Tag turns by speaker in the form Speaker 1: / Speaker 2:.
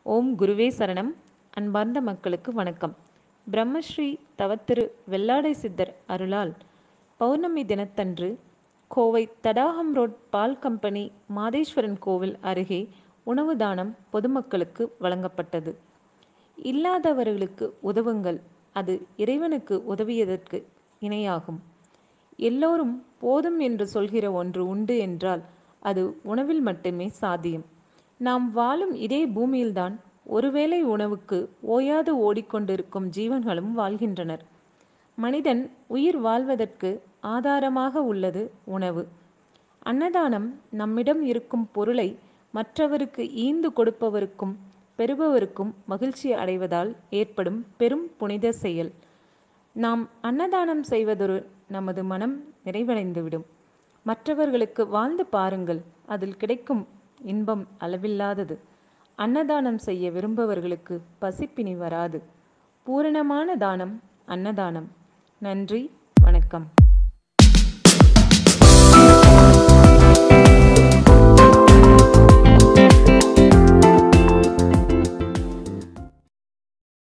Speaker 1: ஓம் குருவே சரணம் அன்பார்ந்த மக்களுக்கு வணக்கம் பிரம்மஸ்ரீ தவத்திரு வெள்ளாடை சித்தர் அருளால் பௌர்ணமி தினத்தன்று கோவை தடாகம் ரோட் பால் கம்பெனி மாதேஸ்வரன் கோவில் அருகே உணவு தானம் பொதுமக்களுக்கு வழங்கப்பட்டது இல்லாதவர்களுக்கு உதவுங்கள் அது இறைவனுக்கு உதவியதற்கு இணையாகும் எல்லோரும் போதும் என்று சொல்கிற ஒன்று உண்டு என்றால் அது உணவில் மட்டுமே சாத்தியம் நாம் வாழும் இதே பூமியில்தான் ஒருவேளை உணவுக்கு ஓயாது ஓடிக்கொண்டிருக்கும் ஜீவன்களும் வாழ்கின்றனர் மனிதன் உயிர் வாழ்வதற்கு ஆதாரமாக உள்ளது உணவு அன்னதானம் நம்மிடம் இருக்கும் பொருளை மற்றவருக்கு ஈந்து கொடுப்பவருக்கும் பெறுபவருக்கும் மகிழ்ச்சி அடைவதால் ஏற்படும் பெரும் புனித செயல் நாம் அன்னதானம் செய்வதொரு நமது மனம் நிறைவடைந்துவிடும் மற்றவர்களுக்கு வாழ்ந்து பாருங்கள் அதில் கிடைக்கும் இன்பம் அளவில்லாதது அன்னதானம் செய்ய விரும்பவர்களுக்கு பசிப்பினி வராது பூரணமான தானம் அன்னதானம் நன்றி வணக்கம்